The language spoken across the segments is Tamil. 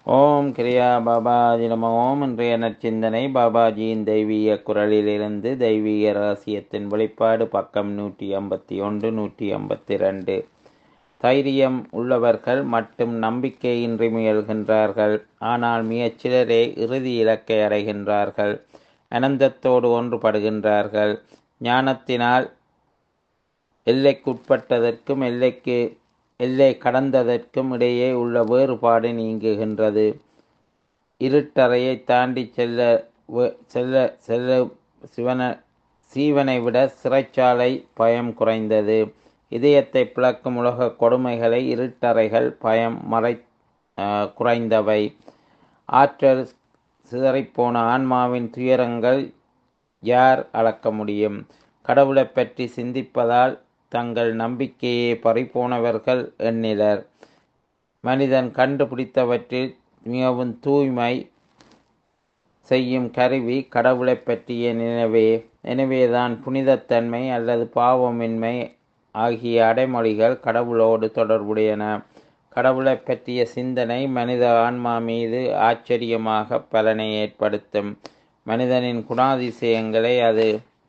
ஓம் கிரியா பாபாஜி நம ஓம் இன்றைய நற்சிந்தனை பாபாஜியின் தெய்வீக குரலிலிருந்து தெய்வீக ரகசியத்தின் வெளிப்பாடு பக்கம் நூற்றி ஐம்பத்தி ஒன்று நூற்றி ஐம்பத்தி ரெண்டு தைரியம் உள்ளவர்கள் மட்டும் நம்பிக்கையின்றி முயல்கின்றார்கள் ஆனால் மிகச் சிலரே இறுதி இலக்கை அடைகின்றார்கள் அனந்தத்தோடு ஒன்றுபடுகின்றார்கள் ஞானத்தினால் எல்லைக்குட்பட்டதற்கும் எல்லைக்கு எல்லை கடந்ததற்கும் இடையே உள்ள வேறுபாடு நீங்குகின்றது இருட்டறையை தாண்டி செல்ல வ- செல்ல செல்ல சிவன சீவனை விட சிறைச்சாலை பயம் குறைந்தது இதயத்தை பிளக்கும் உலக கொடுமைகளை இருட்டறைகள் பயம் மறை ஆஹ், குறைந்தவை ஆற்றல் சிதறிப்போன ஆன்மாவின் துயரங்கள் யார் அளக்க முடியும் கடவுளைப் பற்றி சிந்திப்பதால் தங்கள் நம்பிக்கையை பறிபோனவர்கள் எண்ணிலர் மனிதன் கண்டுபிடித்தவற்றில் மிகவும் தூய்மை செய்யும் கருவி கடவுளைப் பற்றிய நினைவே எனவேதான் புனிதத்தன்மை அல்லது பாவமின்மை ஆகிய அடைமொழிகள் கடவுளோடு தொடர்புடையன கடவுளைப் பற்றிய சிந்தனை மனித ஆன்மா மீது ஆச்சரியமாக பலனை ஏற்படுத்தும் மனிதனின் குணாதிசயங்களை அது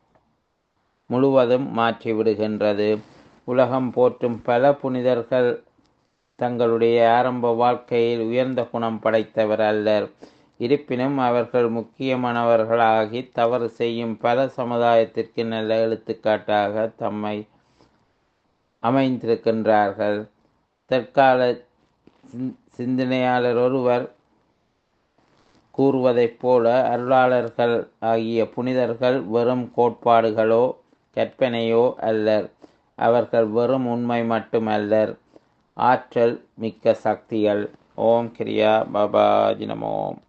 முழுவதும் மாற்றிவிடுகின்றது உலகம் போற்றும் பல புனிதர்கள் தங்களுடைய ஆரம்ப வாழ்க்கையில் உயர்ந்த குணம் படைத்தவர் அல்லர் இருப்பினும் அவர்கள் முக்கியமானவர்களாகி தவறு செய்யும் பல சமுதாயத்திற்கு நல்ல எடுத்துக்காட்டாக தம்மை அமைந்திருக்கின்றார்கள் தற்கால சிந்- சிந்தனையாளர் ஒருவர் கூறுவதைப் போல அருளாளர்கள் ஆகிய புனிதர்கள் வெறும் கோட்பாடுகளோ கற்பனையோ அல்லர் அவர்கள் வெறும் உண்மை மட்டுமல்லர் ஆற்றல் மிக்க சக்திகள் ஓம் கிரியா பாபாஜி நமோம்